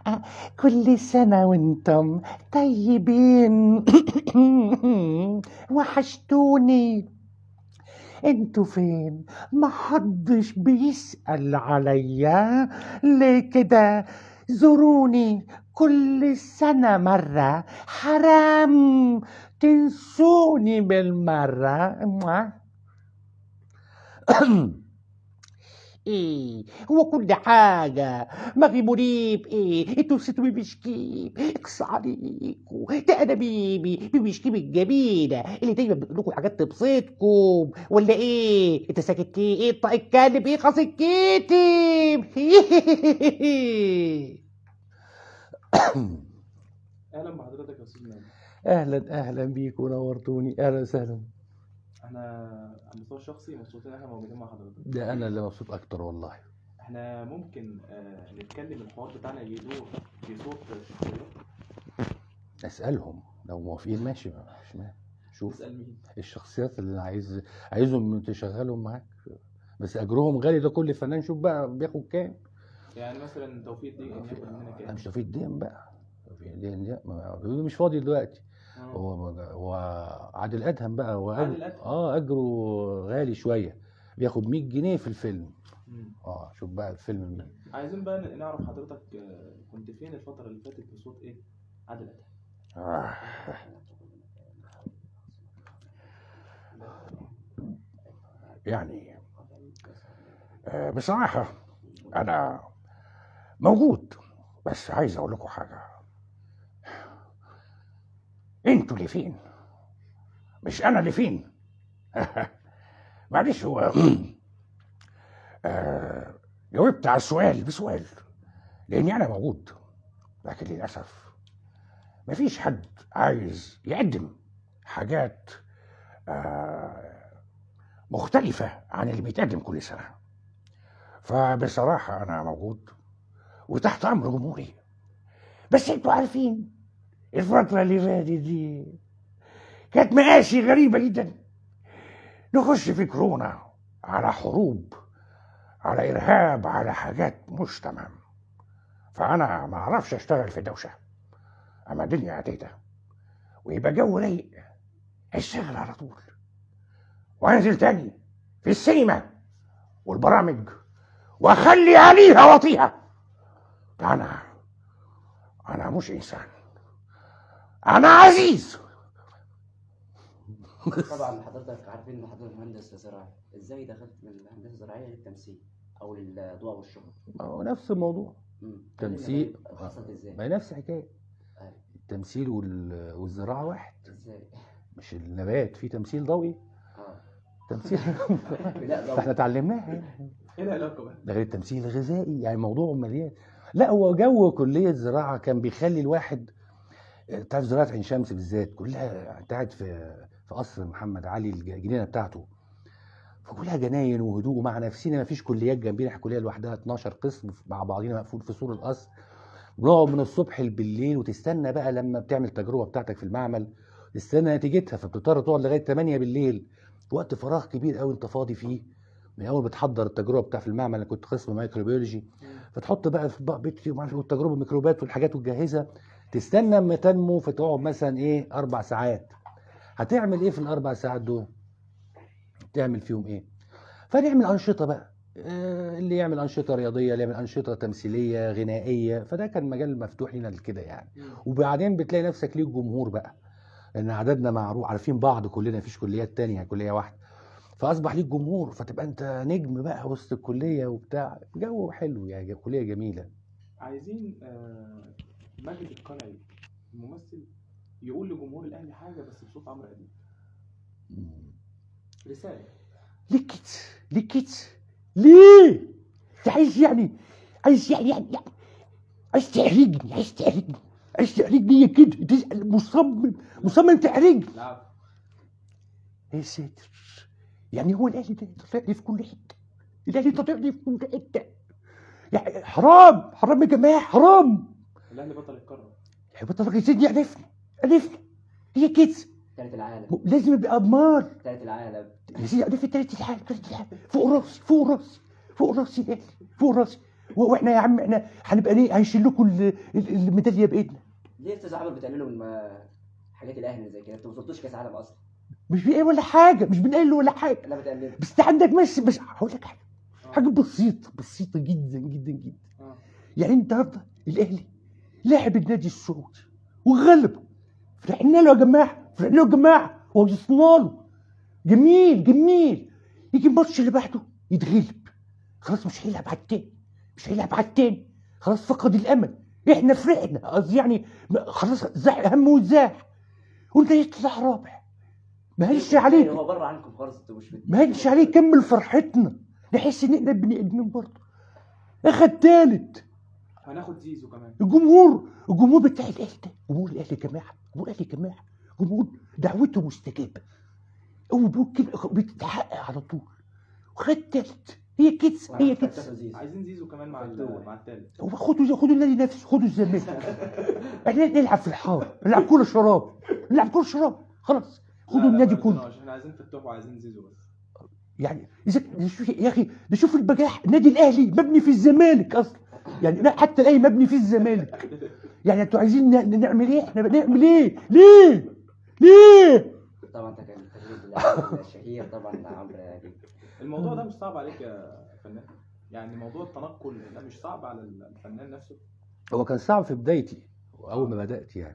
كل سنة وانتم طيبين وحشتوني انتوا فين محدش بيسأل عليا ليه كده زوروني كل سنة مرة حرام تنسوني بالمرة ايه هو كل حاجة مغي مريب ايه انتوا ستوا بيبشكيب اقص عليكوا ده انا بيبي بيبشكيب الجميلة اللي دايما بتقول لكم حاجات تبسطكم ولا ايه انت ساكت ليه ايه طق اتكلم ايه خاص الكتم اهلا بحضرتك يا استاذ ماهر اهلا اهلا بيكم نورتوني اهلا وسهلا احنا على المستوى الشخصي مبسوطين ان احنا موجودين مع حضرتك ده انا اللي مبسوط اكتر والله احنا ممكن آه نتكلم الحوار بتاعنا يدور في صوت شخصيات اسالهم لو موافقين ماشي مش ماشي شوف تسال مين الشخصيات اللي عايز عايزهم تشغلهم معاك بس اجرهم غالي ده كل فنان شوف بقى بياخد كام يعني مثلا توفيق دي ان ياخد مننا انا كام مش توفيق الدين بقى توفيق الدين ده ما- بيقولوا مش فاضي دلوقتي آه. هو هو عادل ادهم بقى هو عادل أجر- أدهم. اه اجره غالي شويه بياخد 100 جنيه في الفيلم مم. اه شوف بقى الفيلم مين عايزين بقى نعرف حضرتك آه، كنت فين الفتره اللي فاتت بصوت ايه عادل ادهم آه. يعني آه، بصراحة أنا موجود بس عايز أقول لكم حاجة أنتوا اللي فين مش أنا اللي فين معلش هو آه، جاوبت على السؤال بسؤال لأني أنا موجود لكن للأسف مفيش حد عايز يقدم حاجات آه، مختلفة عن اللي بيتقدم كل سنة فبصراحة أنا موجود وتحت أمر جمهوري بس أنتوا عارفين الفترة اللي فاتت دي كانت مآسي غريبة جدا نخش في كورونا على حروب على إرهاب على حاجات مش تمام فأنا ما أعرفش أشتغل في دوشة أما الدنيا عتيدة ويبقى جو رايق اشتغل على طول وانزل تاني في السينما والبرامج واخلي عليها وطيها ده انا انا مش انسان انا عزيز طبعا حضرتك عارفين ان حضرتك مهندس زراعي ازاي دخلت من الهندسه الزراعيه للتمثيل او للضوء والشهره ما هو نفس الموضوع مم. تمثيل حصلت ازاي ما هي نفس الحكايه أيوة. التمثيل وال- والزراعه واحد ازاي مش النبات في تمثيل ضوئي اه تمثيل لا ضوء. احنا اتعلمناها يعني. ايه العلاقه بقى ده غير التمثيل الغذائي يعني موضوع مليان لا هو جو كلية زراعة كان بيخلي الواحد تعرف زراعة عين شمس بالذات كلها انت قاعد في في قصر محمد علي الج- الجنينة بتاعته فكلها جناين وهدوء ومع نفسنا ما فيش كليات جنبينا احنا كلية لوحدها 12 قسم مع بعضينا مقفول في سور القصر بنقعد من الصبح بالليل وتستنى بقى لما بتعمل التجربة بتاعتك في المعمل تستنى نتيجتها فبتضطر تقعد لغاية 8 بالليل وقت فراغ كبير قوي انت فاضي فيه من اول بتحضر التجربه بتاع في المعمل انا كنت قسم مايكروبيولوجي فتحط بقى في بقى بيت وما اعرفش والتجربه الميكروبات والحاجات وتجهزها تستنى اما تنمو فتقعد مثلا ايه اربع ساعات هتعمل ايه في الاربع ساعات دول؟ تعمل فيهم ايه؟ فنعمل انشطه بقى آه، اللي يعمل انشطه رياضيه اللي يعمل انشطه تمثيليه غنائيه فده كان مجال مفتوح لنا لكده يعني مم. وبعدين بتلاقي نفسك ليك جمهور بقى لان عددنا معروف عارفين بعض كلنا مفيش كليات تانية كليه واحده فاصبح ليك جمهور فتبقى انت نجم بقى وسط الكليه وبتاع جو حلو يعني كليه جميله عايزين آه، ماجد القلعي الممثل يقول لجمهور الاهلي حاجه بس بصوت عمرو اديب رساله ليه كده ليه كده ليه انت عايز يعني عايز يعني, يعني, يعني عايز تحرجني عايز تحرجني عايز تحرجني كده تسأل مصمم مصمم تحرجني لا يا ساتر يعني هو الاهلي ده طلع لي في كل حته الاهلي طلع لي في كل حته يعني حرام حرام يا جماعه حرام الاهلي بطل القاره بطل يسيبني عرفني عرفني هي كده تالت العالم م- لازم يبقى امار تالت العالم يا سيدي عرفت تالت الحال تالت الحال فوق راسي فوق راسي فوق راسي الاهلي فوق راسي و- واحنا يا عم احنا هنبقى ليه هنشيل لكم ال- ال- الميداليه بايدنا ليه يا استاذ عمر بتعملوا من حاجات الاهلي زي كده انتوا ما وصلتوش كاس عالم اصلا مش بايه ولا حاجه مش بنقل ولا حاجه لا بتعملوا بس انت عندك بس بس هقول لك حاجه آه. حاجه بسيطه بسيطه جدا جدا جدا آه. يعني انت النهارده الاهلي لاعب النادي السعودي وغلبه فرحنا له يا جماعه فرحنا له يا جماعه ووصلنا له جميل جميل يجي الماتش اللي بعده يتغلب خلاص مش هيلعب على التاني مش هيلعب على التاني خلاص فقد الامل احنا فرحنا قصدي يعني ما- خلاص زاح هم وزاح قلنا يطلع رابع ما هلش عليك هو بره عنكم خالص انتوا مش بت- ما هلش عليه كمل فرحتنا نحس ان احنا بني ادمين برضه اخد تالت هناخد زيزو كمان الجمهور الجمهور بتاع الاهلي ده جمهور الاهلي يا جماعه جمهور الاهلي يا جماعه جمهور دعوته مستجابه هو بيقول كده بتتحقق على طول وخد تالت هي كده هي كده هتاخد زيزو. عايزين زيزو كمان مع ال- الدول. مع التالت هو خدوا خدوا النادي نفسه خدوا الزمالك احنا نلعب في الحار نلعب كوره شراب نلعب كوره شراب خلاص خدوا لا، لا، النادي ما كله رضيناش. احنا عايزين في التوب وعايزين زيزو بس يعني اذا ده شوف- يا اخي ده شوف البجاح النادي الاهلي مبني في الزمالك اصلا يعني لا حتى الاهلي مبني في الزمالك يعني انتوا عايزين ن- نعمل ايه احنا بنعمل ايه ليه ليه طبعا ده كان تجربه اللاعب الشهير طبعا عمرو اديب الموضوع ده مش صعب عليك يا فنان يعني موضوع التنقل ده مش صعب على الفنان نفسه هو كان صعب في بدايتي اول ما بدات يعني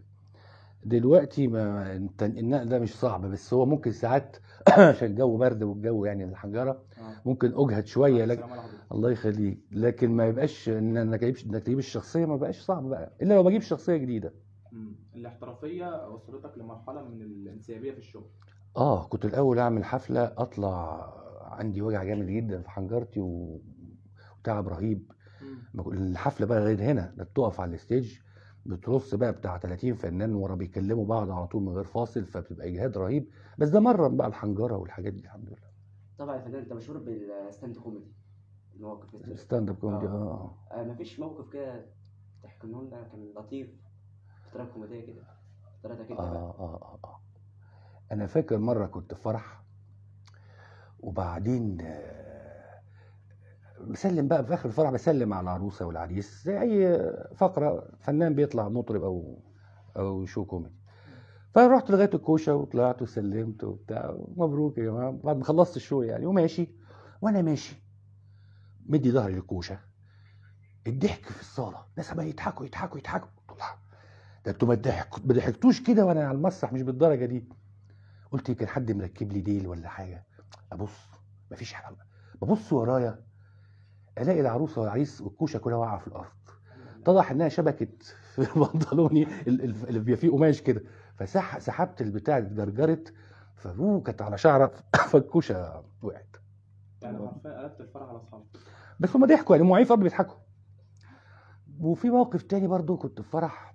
دلوقتي ما انت النقل ده مش صعب بس هو ممكن ساعات عشان الجو برد والجو يعني الحجاره اه ممكن اجهد شويه لكن السلام عليكم. الله الله يخليك لكن ما يبقاش ان انك تجيب انك تجيب الشخصيه ما بقاش صعب بقى الا لو بجيب شخصيه جديده مم. الاحترافيه وصلتك لمرحله من الانسيابيه في الشغل اه كنت الاول اعمل حفله اطلع عندي وجع جامد جدا في حنجرتي و... وتعب رهيب مم. ما كنت- الحفله بقى غير هنا ده بتقف على الستيج بترص بقى بتاع 30 فنان ورا بيكلموا بعض على طول من غير فاصل فبتبقى اجهاد رهيب بس ده مرن بقى الحنجره والحاجات دي الحمد لله طبعا يا فنان انت مشهور بالستاند كوميدي المواقف اللي- ستاند اب كوميدي آه. اه آه مفيش موقف كده تحكي لنا كان لطيف بطريقه كوميديه كده بطريقتك انت آه, بقى. آه, آه, آه. أنا فاكر مرة كنت في فرح وبعدين آه، بسلم بقى في آخر الفرح بسلم على العروسة والعريس زي أي فقرة فنان بيطلع مطرب أو أو شو كوميدي فرحت لغاية الكوشة وطلعت وسلمت وبتاع مبروك يا جماعة بعد ما خلصت الشو يعني وماشي وأنا ماشي مدي ظهري للكوشة الضحك في الصالة ناس عمال يضحكوا يضحكوا يضحكوا قلت لها، ده انتوا ما ضحك- ما ضحكتوش كده وانا على المسرح مش بالدرجه دي قلت يمكن حد مركب لي ديل ولا حاجه ابص مفيش حاجه ببص ورايا الاقي العروسه والعريس والكوشه كلها واقعه في الارض اتضح انها شبكت في بنطلوني ال- ال- اللي بيبقى فيه قماش كده فسح سحبت البتاع اتجرجرت فوو كانت على شعره فالكوشه وقعت يعني حرفيا قلبت الفرح على اصحابك بس هما ضحكوا يعني معين برضه بيضحكوا وفي موقف تاني برضه كنت في فرح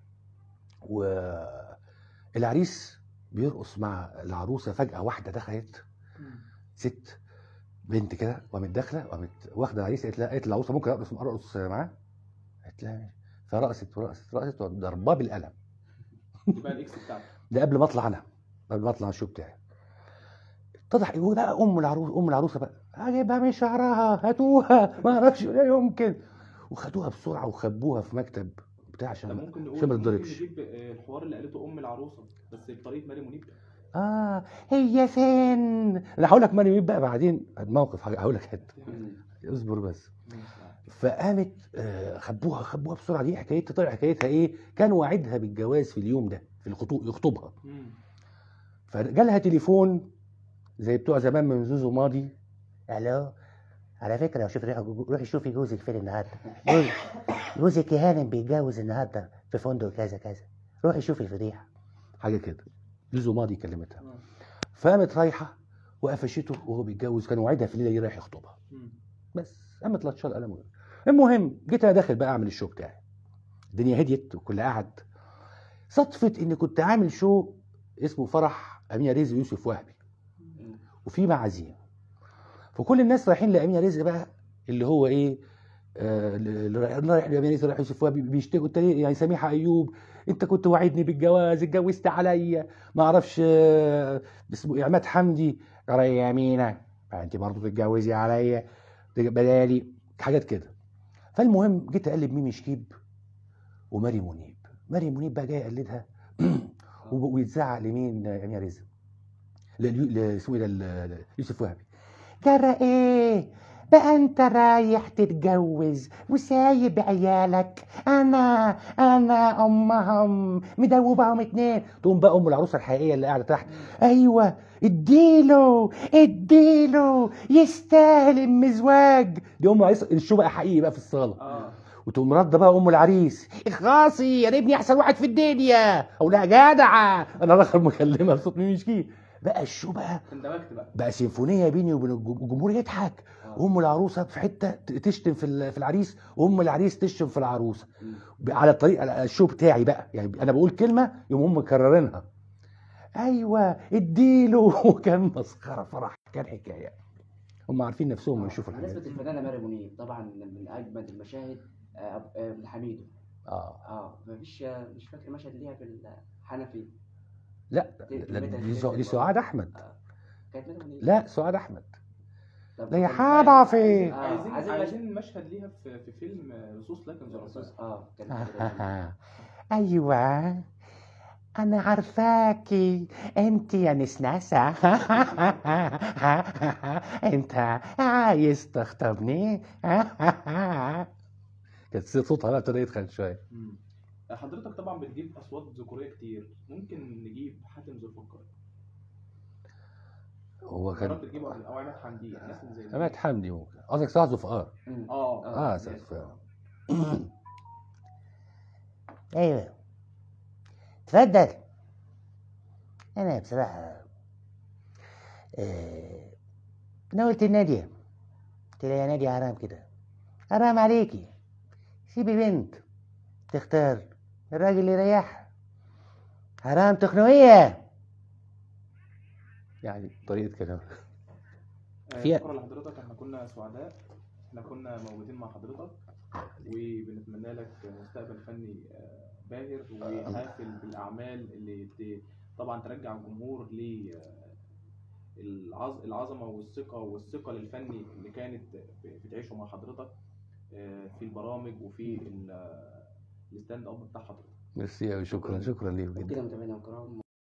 والعريس بيرقص مع العروسه فجاه واحده دخلت ست بنت كده وقامت داخله وقامت واخده العريس قالت لها قالت العروسه ممكن ارقص ارقص معاه؟ قالت لها ماشي فرقصت ورقصت رقصت وضرباه بالقلم دي بقى الاكس بتاعتك ده قبل ما اطلع انا قبل ما اطلع الشو بتاعي اتضح وبقى ام العروس ام العروسه بقى هجيبها من شعرها هاتوها ما اعرفش لا يمكن وخدوها بسرعه وخبوها في مكتب بتاع ده عشان ممكن نقول عشان ما ممكن تضربش نجيب آه، الحوار اللي قالته ام العروسه بس بطريقه ماري منيب اه هي فين انا هقول لك ماني بقى بعدين الموقف هقول لك حته مم. اصبر بس ماشي. فقامت آه، خبوها خبوها بسرعه دي حكايتها طلع حكايتها ايه كان وعدها بالجواز في اليوم ده في الخطوب يخطبها مم. فجالها تليفون زي بتوع زمان من زوزو ماضي الو على فكره شوف روحي شوفي جوزك فين النهارده جوز جوزك يا هانم بيتجوز النهارده في فندق كذا كذا روحي شوفي الفضيحه حاجه كده زوزو ماضي كلمتها مم. فقامت رايحه وقفشته وهو بيتجوز كان وعدها في الليله دي رايح يخطبها مم. بس قامت لطشه القلم وجرت. المهم جيت انا داخل بقى اعمل الشو بتاعي الدنيا هديت وكل قعد صدفه اني كنت عامل شو اسمه فرح امينه رزق ويوسف وهبي مم. وفي معازيم فكل الناس رايحين لامينه رزق بقى اللي هو ايه آه، اللي رايح اللي رايح لامينه رزق رايح يوسف وهبي بيشتكوا التاني يعني سميحه ايوب انت كنت وعدني بالجواز اتجوزت عليا ما اعرفش آه، اسمه إيه، عماد حمدي يا يا امينه انت برضه تتجوزي عليا بدالي حاجات كده فالمهم جيت اقلب ميمي شكيب وماري منيب ماري منيب بقى جاي يقلدها وب- ويتزعق لمين يا رزق لليو- ل- اسمه ايه ده ل- يوسف وهبي جرى ايه بقى انت رايح تتجوز وسايب عيالك انا انا امهم مدوبهم اتنين تقوم بقى ام العروسه الحقيقيه اللي قاعده تحت ايوه اديله اديله يستاهل المزواج دي ام العريس الشو بقى حقيقي بقى في الصاله اه وتقوم رد بقى ام العريس اخلاصي يا ابني احسن واحد في الدنيا او لا جدعه انا راخر مكلمه بصوت مين مشكي بقى الشو بقى اندمجت بقى بقى سيمفونيه بيني وبين الج- الجمهور يضحك آه. وام العروسه في حته ت- تشتم في ال- في العريس وام العريس تشتم في العروسه مم. ب- على الطريق على الشو بتاعي بقى يعني انا بقول كلمه يقوم هم مكررينها ايوه اديله وكان مسخره فرح كان حكايه هم عارفين نفسهم من يشوفوا الحاجات بالنسبه دي. للفنانه ماري منيب طبعا من اجمد المشاهد آه، أب- آه، ابن حميدو اه اه مفيش آه، مش فاكر مشهد ليها في الحنفي لا لا، دي سع- دي سعاد احمد آه. كانت ماري منيب لا سعاد احمد طب لا يا كان- حاضر في آه، عايزين عايزين عايزين مشهد ليها في في فيلم لصوص لكن ظرفاء الرصاص اه كانت ايوه انا عارفاكي انت يا نسناسة انت عايز تخطبني كانت صوتها بقى ابتدى يتخن شويه مم. حضرتك طبعا بتجيب اصوات ذكوريه كتير ممكن نجيب حاتم ذو الفقار هو كان جربت تجيبه او عماد حمدي الناس اللي زي دي. عماد حمدي ممكن قصدك سعد ذوالفقار مم. اه اه ماشي. سعد ذوالفقار ايوه اتفضل انا بصراحه آه، انا قلت لناديه قلت لها يا ناديه حرام كده حرام عليكي سيبي بنت تختار الراجل اللي يريحها حرام تخنقيه يعني طريقه كلام آه، في- شكرا لحضرتك احنا كنا سعداء احنا كنا موجودين مع حضرتك وبنتمنى لك مستقبل فني آه، باهر وحافل بالاعمال اللي ت- طبعا ترجع الجمهور ل العظ- العظمه والثقه والثقه للفني اللي كانت بتعيشه مع حضرتك آه، في البرامج وفي ال- الستاند اب بتاع حضرتك ميرسي قوي شكرا شكرا ليك جدا وكده متابعينا الكرام